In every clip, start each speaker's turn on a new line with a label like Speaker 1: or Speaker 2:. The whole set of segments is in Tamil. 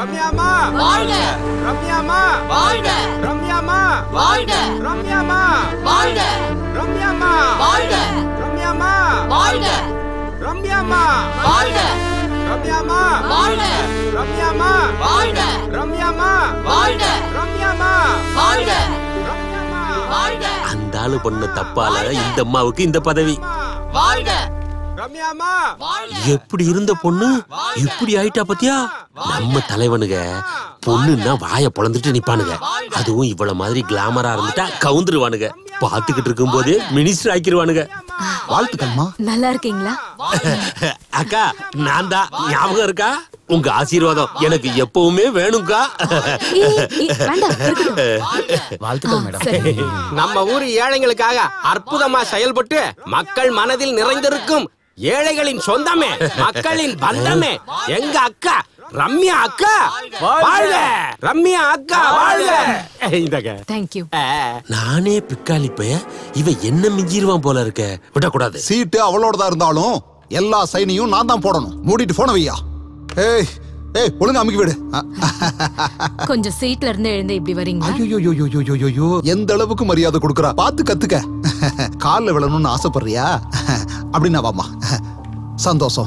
Speaker 1: ரம்யாமா
Speaker 2: வாழ்க
Speaker 1: ரம்யாமா
Speaker 2: வாழ்க
Speaker 1: ரம்யாமா
Speaker 2: வாழ்க
Speaker 1: ரம்யாமா
Speaker 2: வாழ்க
Speaker 1: ரம்யாமா
Speaker 2: வாழ்க
Speaker 1: ரம்யாமா
Speaker 2: வாழ்க
Speaker 1: ரம்யாமா
Speaker 2: வாழ்க
Speaker 1: ரம்யாமா
Speaker 2: வாழ்க
Speaker 1: ரம்யாமா
Speaker 2: வாழ்க
Speaker 1: ரம்யாமா
Speaker 2: வாழ்க
Speaker 1: ரம்யாமா
Speaker 2: வாழ்க
Speaker 1: ரம்யாமா
Speaker 2: வாழ்க
Speaker 3: அந்த ஆளு பண்ண தப்பால இந்த அம்மாவுக்கு இந்த பதவி
Speaker 2: வாழ்க
Speaker 1: ரம்யாமா
Speaker 2: வாழ்க
Speaker 3: எப்படி இருந்த பொண்ணு இப்படி ஆயிட்டா பத்தியா நம்ம தலைவனுங்க பொண்ணுன்னா வாய பொளந்துட்டு நிப்பானுங்க அதுவும் இவ்வளவு மாதிரி கிளாமரா இருந்துட்டா கவுந்துருவானுங்க பாத்துக்கிட்டு இருக்கும் போதே மினிஸ்டர் ஆக்கிருவானுங்க
Speaker 4: வாழ்த்துக்கள்மா
Speaker 5: நல்லா இருக்கீங்களா
Speaker 3: அக்கா நான் தான் ஞாபகம் இருக்கா உங்க ஆசீர்வாதம் எனக்கு எப்பவுமே வேணும்க்கா
Speaker 5: ஏய், ஏய், வேண்டாம் இருக்கட்டும்.
Speaker 4: வாழ்த்துக்கள் மேடம்
Speaker 5: சரி.
Speaker 1: நம்ம ஊர் ஏழைங்களுக்காக அற்புதமா செயல்பட்டு மக்கள் மனதில் நிறைந்திருக்கும் ஏழைகளின் சொந்தமே மக்களின் பந்தமே எங்க அக்கா ரம்யா அக்கா வாழ்க ரம்யா அக்கா வாழ்க இந்தங்க
Speaker 5: Thank you.
Speaker 3: நானே பிக்காளி பைய இவ என்ன மிஞ்சிருவான் போல இருக்க விடக்கூடாது
Speaker 4: சீட்டு அவளோட தான் இருந்தாலும் எல்லா சைனையும் நான் தான் போடணும் மூடிட்டு போன வையா ஏய் ஏய் ஒழுங்கா அமுக்கி விடு
Speaker 5: கொஞ்சம் சீட்ல இருந்து எழுந்து இப்படி வரீங்களா
Speaker 4: ஐயோ எந்த அளவுக்கு மரியாதை கொடுக்குறா பார்த்து கத்துக்க கால்ல விழணும்னு ஆசைப்படுறியா அப்படின்னா வாமா சந்தோஷம்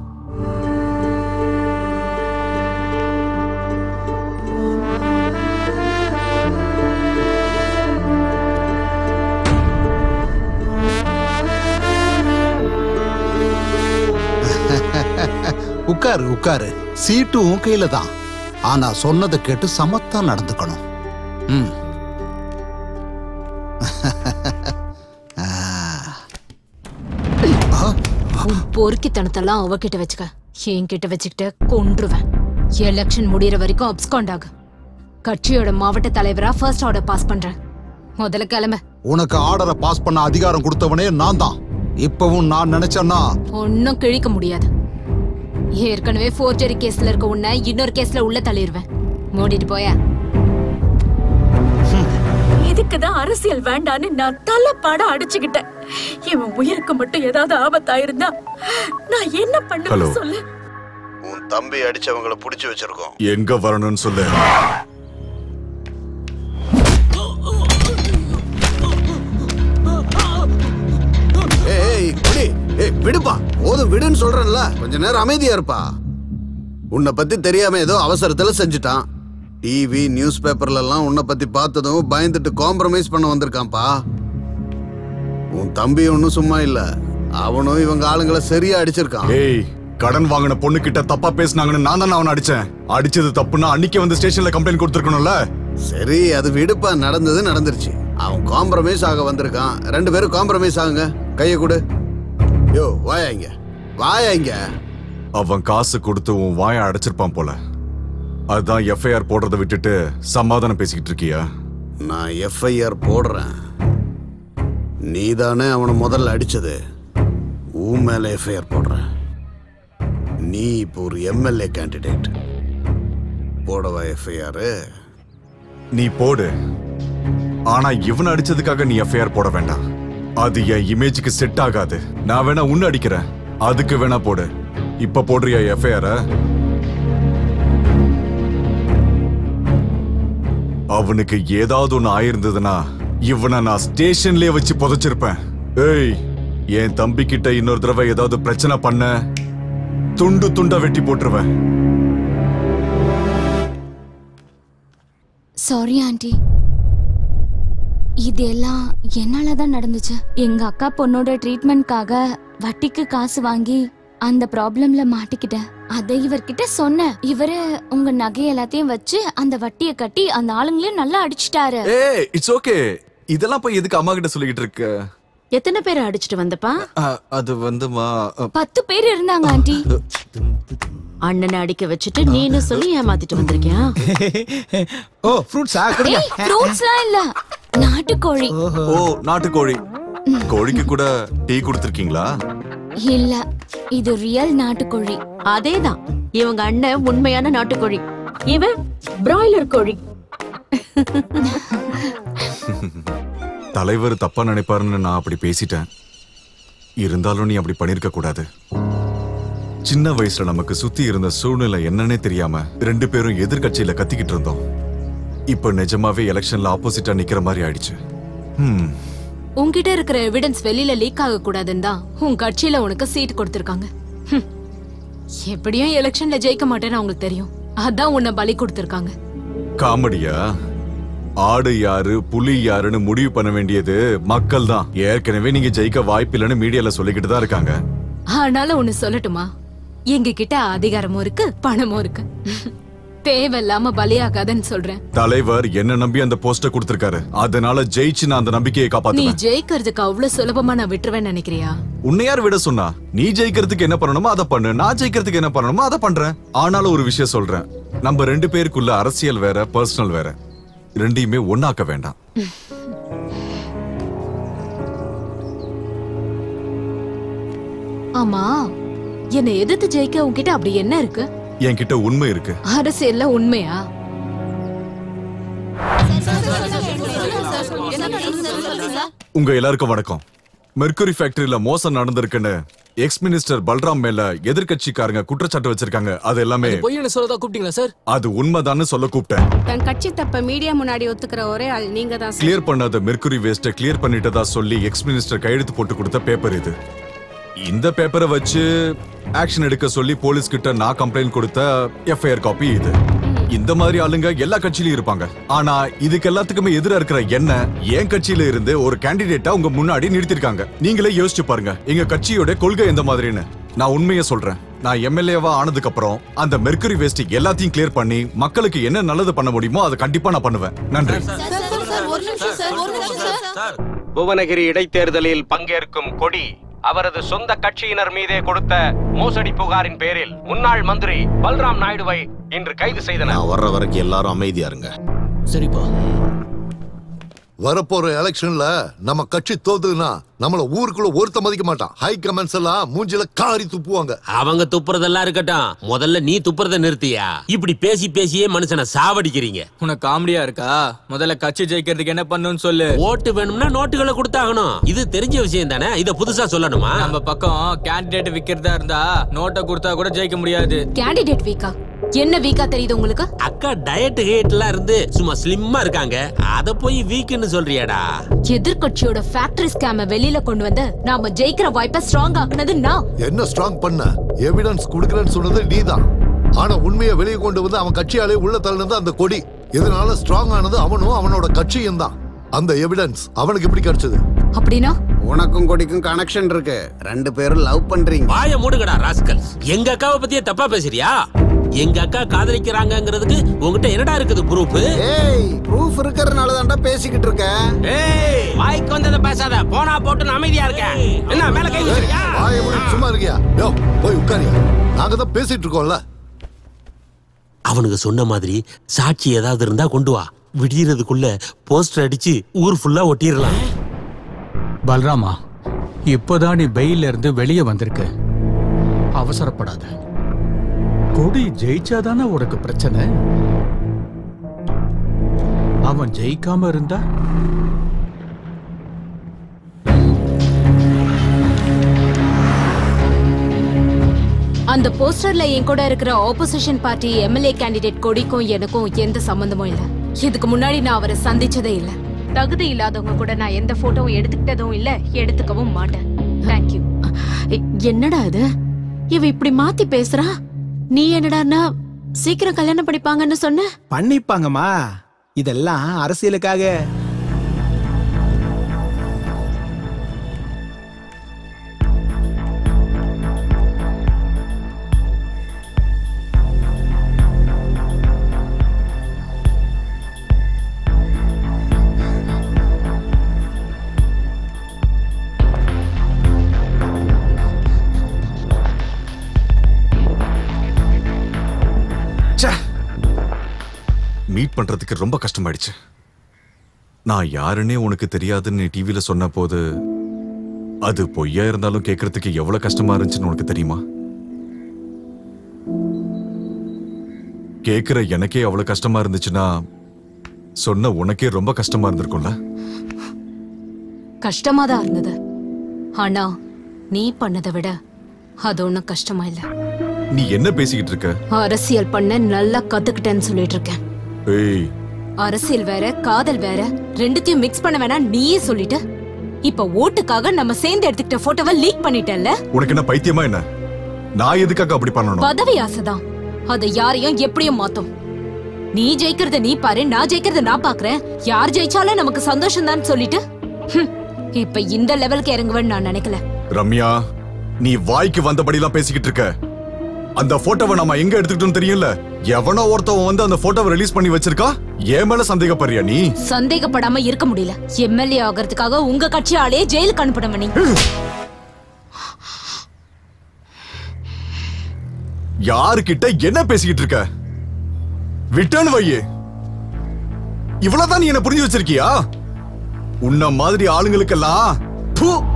Speaker 4: உட்காரு உட்காரு சீட்டு உன் கையில தான் ஆனா சொன்னதை கேட்டு சமத்தா நடந்துக்கணும் ம்
Speaker 5: உன் பொறுக்கித்தனத்தெல்லாம் அவகிட்ட வச்சுக்க என்கிட்ட வச்சுக்கிட்ட கொன்றுவேன் எலெக்ஷன் முடியற வரைக்கும் அப்ஸ்காண்ட் ஆகு கட்சியோட மாவட்ட தலைவரா ஃபர்ஸ்ட் ஆர்டர் பாஸ் பண்றேன் முதல்ல கிளம்ப
Speaker 4: உனக்கு ஆர்டரை பாஸ் பண்ண அதிகாரம் கொடுத்தவனே நான் தான் இப்பவும் நான் நினைச்சேன்னா
Speaker 5: ஒன்னும் கிழிக்க முடியாது ஏற்கனவே ஃபோர்ஜரி கேஸ்ல இருக்க உன்னை இன்னொரு கேஸ்ல உள்ள தள்ளிடுவேன் மூடிட்டு போயா
Speaker 6: இதுக்குதான் அரசியல் வேண்டான்னு நான் தலைப்பாட அடிச்சுக்கிட்டேன் இவன் உயிருக்கு மட்டும் ஏதாவது ஆபத்தாயிருந்தா நான் என்ன
Speaker 7: Hello.
Speaker 6: பண்ணுவேன் சொல்லு
Speaker 7: உன் தம்பி அடிச்சவங்கள புடிச்சு வச்சிருக்கோம்
Speaker 8: எங்க வரணும்னு சொல்லு
Speaker 7: ஏய் விடு ஏய் விடுப்பா போதும் விடுன்னு சொல்றேன்ல கொஞ்ச நேரம் அமைதியா இருப்பா உன்னை பத்தி தெரியாம ஏதோ அவசரத்துல செஞ்சுட்டான் டிவி நியூஸ் பேப்பர்ல எல்லாம் உன்னை பத்தி பார்த்ததும் பயந்துட்டு காம்ப்ரமைஸ் பண்ண வந்திருக்கான்ப்பா உன் தம்பி ஒன்னும் சும்மா இல்ல அவனும் இவங்க ஆளுங்களை சரியா அடிச்சிருக்கான்
Speaker 8: ஏய் கடன் வாங்கின பொண்ணு கிட்ட தப்பா பேசுனாங்கன்னு நான் தானே அவனை அடிச்சேன் அடிச்சது தப்புன்னா அன்னைக்கே வந்து ஸ்டேஷன்ல கம்ப்ளைண்ட் கொடுத்துருக்கணும்ல
Speaker 7: சரி அது விடுப்பா நடந்தது நடந்துருச்சு அவன் காம்ப்ரமைஸ் ஆக வந்திருக்கான் ரெண்டு பேரும் காம்ப்ரமைஸ் ஆகுங்க கையை கொடு யோ வாயா இங்க வாயா இங்க
Speaker 8: அவன் காசு கொடுத்து உன் வாயை அடைச்சிருப்பான் போல அதான் எஃப்ஐஆர் போடுறதை விட்டுட்டு சமாதானம் பேசிக்கிட்டு இருக்கியா
Speaker 7: நான் எஃப்ஐஆர் போடுறேன் நீதானே அவனை முதல்ல அடிச்சது உன் மேல எஃப்ஐஆர் போடுறேன் நீ இப்போ ஒரு எம்எல்ஏ கேண்டிடேட் போடவா எஃப்ஐஆர்
Speaker 8: நீ போடு ஆனா இவன் அடிச்சதுக்காக நீ எஃப்ஐஆர் போட வேண்டாம் அது என் இமேஜுக்கு செட் ஆகாது நான் வேணா உன்ன அடிக்கிறேன் அதுக்கு வேணா போடு இப்ப போடுறியா எஃப்ஐஆர் அவனுக்கு ஏதாவது ஒண்ணு ஆயிருந்ததுன்னா இவனை நான் ஸ்டேஷன்லயே வச்சு புதைச்சிருப்பேன் ஏய் என் தம்பி கிட்ட இன்னொரு தடவை ஏதாவது பிரச்சனை பண்ண துண்டு துண்டா வெட்டி போட்டுருவேன்
Speaker 9: சாரி ஆண்டி இது எல்லாம் என்னால தான் நடந்துச்சு எங்க அக்கா பொண்ணோட ட்ரீட்மெண்ட்காக வட்டிக்கு காசு வாங்கி அந்த ப்ராப்ளம்ல மாட்டிக்கிட்டேன் அதை இவர்கிட்ட சொன்னேன் இவரு உங்க நகை எல்லாத்தையும் வச்சு அந்த வட்டியை கட்டி அந்த ஆளுங்களையும் நல்லா அடிச்சிட்டாரு
Speaker 8: ஏய் இட்ஸ் ஓகே இதெல்லாம் போய் எதுக்கு அம்மா கிட்ட சொல்லிக்கிட்டு இருக்க
Speaker 6: எத்தனை பேரை அடிச்சிட்டு வந்தப்பா
Speaker 8: அ- அது வந்துமா அ,
Speaker 9: பத்து பேர் இருந்தாங்க ஆண்டி
Speaker 6: அண்ணனை அடிக்க வச்சுட்டு நீனு சொல்லி ஏமாத்திட்டு வந்திருக்கியா
Speaker 4: ஓ ஃப்ரூட்ஸா
Speaker 9: ஏய் ஃப்ரூட்ஸ்லாம் இல்ல நாட்டுக்கோழி
Speaker 8: ஓ நாட்டுக்கோழி கோழிக்கு கூட டீ கொடுத்துருக்கீங்களா
Speaker 9: இல்ல இது ரியல் நாட்டுக்கோழி
Speaker 6: அதேதான் இவங்க அண்ணன் உண்மையான நாட்டுக்கோழி இவன் பிராய்லர் கோழி
Speaker 8: தலைவர் தப்பா நினைப்பாருன்னு நான் அப்படி பேசிட்டேன் இருந்தாலும் நீ அப்படி பண்ணிருக்க கூடாது சின்ன வயசுல நமக்கு சுத்தி இருந்த சூழ்நிலை என்னன்னே தெரியாம ரெண்டு பேரும் எதிர்க்கட்சியில கத்திக்கிட்டு இருந்தோம் இப்ப நிஜமாவே எலெக்ஷன்ல ஆப்போசிட்டா நிக்கிற மாதிரி ஆயிடுச்சு ஹம்,
Speaker 5: உன்கிட்ட இருக்கிற எவிடன்ஸ் வெளியில லீக் ஆக கூடாதுன்னு தான் உன் கட்சியில உனக்கு சீட் கொடுத்திருக்காங்க ஹம். எப்படியும் எலெக்ஷன்ல ஜெயிக்க மாட்டேன்னு அவங்களுக்கு தெரியும் அதான் உன்னை பலி கொடுத்திருக்காங்க
Speaker 8: காமெடியா ஆடு யாரு புலி யாருன்னு முடிவு பண்ண வேண்டியது மக்கள் தான் ஏற்கனவே நீங்க ஜெயிக்க வாய்ப்பில்லைன்னு மீடியால சொல்லிக்கிட்டு தான் இருக்காங்க
Speaker 5: ஆனாலும் ஒண்ணு சொல்லட்டுமா எங்க கிட்ட அதிகாரமும் இருக்கு பணமும் இருக்கு தேவையில்லாம பலியாகாதன்னு சொல்றேன்
Speaker 8: தலைவர் என்ன நம்பி அந்த போஸ்ட கொடுத்திருக்காரு அதனால ஜெயிச்சு நான் அந்த நம்பிக்கையை
Speaker 5: நீ
Speaker 8: காப்பாத்துவேன்
Speaker 5: ஜெயிக்கிறதுக்கு அவ்வளவு சுலபமா நான் விட்டுருவேன்னு நினைக்கிறியா
Speaker 8: உன்னை யார் விட சொன்னா நீ ஜெயிக்கிறதுக்கு என்ன பண்ணணுமோ அதை பண்ணு நான் ஜெயிக்கிறதுக்கு என்ன பண்ணணுமோ அதை பண்றேன் ஆனாலும் ஒரு விஷயம் சொல்றேன் நம்ம ரெண்டு பேருக்குள்ள அரசியல் வேற பர்சனல் வேற ரெண்டையுமே ஒண்ணாக்க வேண்டாம்
Speaker 5: ஆமா என்னை எதிர்த்து ஜெயிக்க உன்கிட்ட அப்படி என்ன இருக்கு
Speaker 8: என்கிட்ட உண்மை இருக்கு
Speaker 5: அரசியல்ல உண்மையா
Speaker 8: உங்க எல்லாருக்கும் வணக்கம் மெர்க்குரி ஃபேக்டரியில மோசம் நடந்திருக்குன்னு எக்ஸ் மினிஸ்டர் பல்ராம் மேல எதிர்க்கட்சிக்காரங்க குற்றச்சாட்டு வச்சிருக்காங்க அது எல்லாமே
Speaker 10: பொய்யன்னு சொல்லதா கூப்பிட்டீங்களா சார்
Speaker 8: அது உண்மைதான்னு சொல்ல கூப்பிட்டேன்
Speaker 11: தன் கட்சி தப்ப மீடியா முன்னாடி ஒத்துக்கிற ஒரே ஆள் நீங்க தான் சார்
Speaker 8: கிளியர் பண்ணாத மெர்க்குரி வேஸ்ட கிளியர் பண்ணிட்டதா சொல்லி எக்ஸ் மினிஸ்டர் கையெழுத்து போட்டு கொடுத்த பேப்பர் இது இந்த பேப்பரை வச்சு ஆக்ஷன் எடுக்க சொல்லி போலீஸ் கிட்ட நான் கம்ப்ளைண்ட் கொடுத்த எஃப்ஐஆர் காப்பி இது இந்த மாதிரி ஆளுங்க எல்லா கட்சியிலயும் இருப்பாங்க ஆனா இதுக்கு எல்லாத்துக்குமே எதிரா இருக்கிற என்ன என் கட்சியில இருந்து ஒரு கேண்டிடேட்டா உங்க முன்னாடி நிறுத்திருக்காங்க நீங்களே யோசிச்சு பாருங்க எங்க கட்சியோட கொள்கை எந்த மாதிரின்னு நான் உண்மையை சொல்றேன் நான் எம்எல்ஏவா ஆனதுக்கு அப்புறம் அந்த மெர்க்குரி வேஸ்ட் எல்லாத்தையும் கிளியர் பண்ணி மக்களுக்கு என்ன நல்லது பண்ண முடியுமோ அதை கண்டிப்பா நான் பண்ணுவேன் நன்றி
Speaker 1: புவனகிரி இடைத்தேர்தலில் பங்கேற்கும் கொடி அவரது சொந்த கட்சியினர் மீதே கொடுத்த மோசடி புகாரின் பேரில் முன்னாள் மந்திரி பல்ராம் நாயுடுவை இன்று கைது செய்தனர்
Speaker 12: நான் வர்ற வரைக்கும் எல்லாரும் அமைதியா இருங்க
Speaker 10: சரிப்பா
Speaker 12: வரப்போற எலெக்ஷன்ல நம்ம கட்சி தோத்துதுன்னா நம்மள ஊருக்குள்ள ஒருத்த மதிக்க மாட்டான் ஹை கமெண்ட்ஸ் எல்லாம் மூஞ்சில காரி துப்புவாங்க
Speaker 3: அவங்க துப்புறதெல்லாம் இருக்கட்டும் முதல்ல நீ துப்புறத நிறுத்தியா இப்படி பேசி பேசியே மனுஷனை சாவடிக்கிறீங்க
Speaker 10: உனக்கு காமெடியா இருக்கா முதல்ல கட்சி ஜெயிக்கிறதுக்கு என்ன பண்ணணும்னு சொல்லு
Speaker 3: ஓட்டு வேணும்னா நோட்டுகளை கொடுத்தாகணும் இது தெரிஞ்ச விஷயம் தானே இத புதுசா சொல்லணுமா
Speaker 10: நம்ம பக்கம் கேண்டிடேட் விக்கிறதா இருந்தா நோட்டை கொடுத்தா கூட ஜெயிக்க முடியாது
Speaker 5: கேண்டிடேட் வீக்கா என்ன வீக்கா தெரியுது உங்களுக்கு
Speaker 3: அக்கா டயட் ஹேட்லாம் இருந்து சும்மா ஸ்லிம்மா இருக்காங்க அத போய் வீக்குன்னு சொல்றியாடா
Speaker 5: எதிர்க்கட்சியோட ஃபேக்டரி ஸ்கேம வெளியில கொண்டு வந்து நாம ஜெயிக்கிற வாய்ப்பை ஸ்ட்ராங் ஆக்குனது நான்
Speaker 12: என்ன ஸ்ட்ராங் பண்ண எவிடன்ஸ் கொடுக்கறேன்னு சொன்னது நீதான் ஆனா உண்மையை வெளியே கொண்டு வந்து அவன் கட்சியாலே உள்ள தள்ளினது அந்த கொடி இதனால ஸ்ட்ராங் ஆனது அவனும் அவனோட கட்சியும் தான் அந்த எவிடன்ஸ் அவனுக்கு எப்படி கிடைச்சது
Speaker 5: அப்படின்னா
Speaker 7: உனக்கும் கொடிக்கும் கனெக்ஷன் இருக்கு ரெண்டு பேரும் லவ் பண்றீங்க
Speaker 3: வாய மூடுங்கடா ராஸ்கல் எங்க அக்காவை பத்தியே தப்பா பேசுறியா எங்க அக்கா காதலிக்கிறாங்கங்கிறதுக்கு உங்ககிட்ட என்னடா இருக்குது ப்ரூஃப்
Speaker 7: ஏய் ப்ரூஃப் இருக்கிறதுனால தான்டா பேசிக்கிட்டு இருக்க
Speaker 1: ஏய் வாய்க்கு வந்ததை பேசாத போனா போட்டு அமைதியா இருக்க என்ன மேல கை வச்சிருக்கியா
Speaker 12: வாயை மூடிட்டு சும்மா இருக்கியா யோ போய் உட்காரியா நாங்க தான் பேசிட்டு இருக்கோம்ல
Speaker 3: அவனுக்கு சொன்ன மாதிரி சாட்சி ஏதாவது இருந்தா கொண்டு வா விடியறதுக்குள்ள போஸ்டர் அடிச்சு ஊர் ஃபுல்லா ஒட்டிடலாம்
Speaker 13: பல்ராமா இப்போதான் நீ பெயில இருந்து வெளியே வந்திருக்க அவசரப்படாத கொடி ஜெயிச்சாதானே உனக்கு பிரச்சனை அவன் ஜெயிக்காம இருந்தா
Speaker 5: அந்த போஸ்டர்ல என் கூட இருக்கிற ஆப்போசிஷன் பார்ட்டி எம்எல்ஏ கேண்டிடேட் கொடிக்கும் எனக்கும் எந்த சம்பந்தமும் இல்ல இதுக்கு முன்னாடி நான் அவரை சந்திச்சதே இல்ல தகுதி இல்லாதவங்க கூட நான் எந்த போட்டோவும் எடுத்துக்கிட்டதும் இல்ல எடுத்துக்கவும் மாட்டேன் தேங்க்யூ
Speaker 6: என்னடா இது இவ இப்படி மாத்தி பேசுறா நீ என்னடான்னா சீக்கிரம் கல்யாணம் படிப்பாங்கன்னு சொன்ன
Speaker 14: பண்ணிப்பாங்கம்மா இதெல்லாம் அரசியலுக்காக
Speaker 8: மீட் பண்றதுக்கு ரொம்ப கஷ்டமாயிடுச்சு நான் யாருன்னே உனக்கு தெரியாதுன்னு நீ டிவில சொன்ன போது அது பொய்யா இருந்தாலும் கேட்கறதுக்கு எவ்வளவு கஷ்டமா இருந்துச்சுன்னு உனக்கு தெரியுமா கேக்குற எனக்கே அவ்வளவு கஷ்டமா இருந்துச்சுன்னா சொன்ன உனக்கே ரொம்ப கஷ்டமா இருந்திருக்கும்ல
Speaker 5: கஷ்டமா தான் இருந்தது ஆனா நீ பண்ணதை விட அது ஒன்றும் கஷ்டமா இல்ல
Speaker 8: நீ என்ன பேசிக்கிட்டு இருக்க
Speaker 5: அரசியல் பண்ண நல்லா கத்துக்கிட்டேன்னு சொல்லிட்டு இருக்கேன்
Speaker 8: ஏய்
Speaker 5: அரசியல் வேற காதல் வேற ரெண்டுத்தையும் மிக்ஸ் பண்ண வேணாம் நீயே சொல்லிட்ட இப்ப ஓட்டுக்காக நம்ம சேர்ந்து எடுத்துக்கிட்ட போட்டோவை லீக் பண்ணிட்டல்ல
Speaker 8: உனக்கு என்ன பைத்தியமா என்ன நான் எதுக்காக அப்படி பண்ணணும்
Speaker 5: பதவி ஆசைதான் அதை யாரையும் எப்படியும் மாத்தும் நீ ஜெயிக்கிறத நீ பாரு நான் ஜெயிக்கிறத நான் பாக்குறேன் யார் ஜெயிச்சாலும் நமக்கு சந்தோஷம் தான் சொல்லிட்டு ஹம், இப்ப இந்த லெவலுக்கு இறங்குவேன்னு நான் நினைக்கல
Speaker 8: ரம்யா நீ வாய்க்கு வந்தபடிலாம் பேசிக்கிட்டு இருக்க அந்த போட்டோவை நம்ம எங்க எடுத்துக்கிட்டோம் தெரியும்ல எவனோ ஒருத்தவன் வந்து அந்த போட்டோவை ரிலீஸ் பண்ணி வச்சிருக்கா என் மேல சந்தேகப்படுறியா நீ
Speaker 5: சந்தேகப்படாம இருக்க முடியல எம்எல்ஏ ஆகிறதுக்காக உங்க கட்சி ஆளே ஜெயிலுக்கு அனுப்பிடம நீ
Speaker 8: யாருக்கிட்ட என்ன பேசிக்கிட்டு இருக்க விட்டேன்னு வையே இவ்வளவுதான் நீ என்ன புரிஞ்சு வச்சிருக்கியா உன்ன மாதிரி ஆளுங்களுக்கெல்லாம் ப்பு,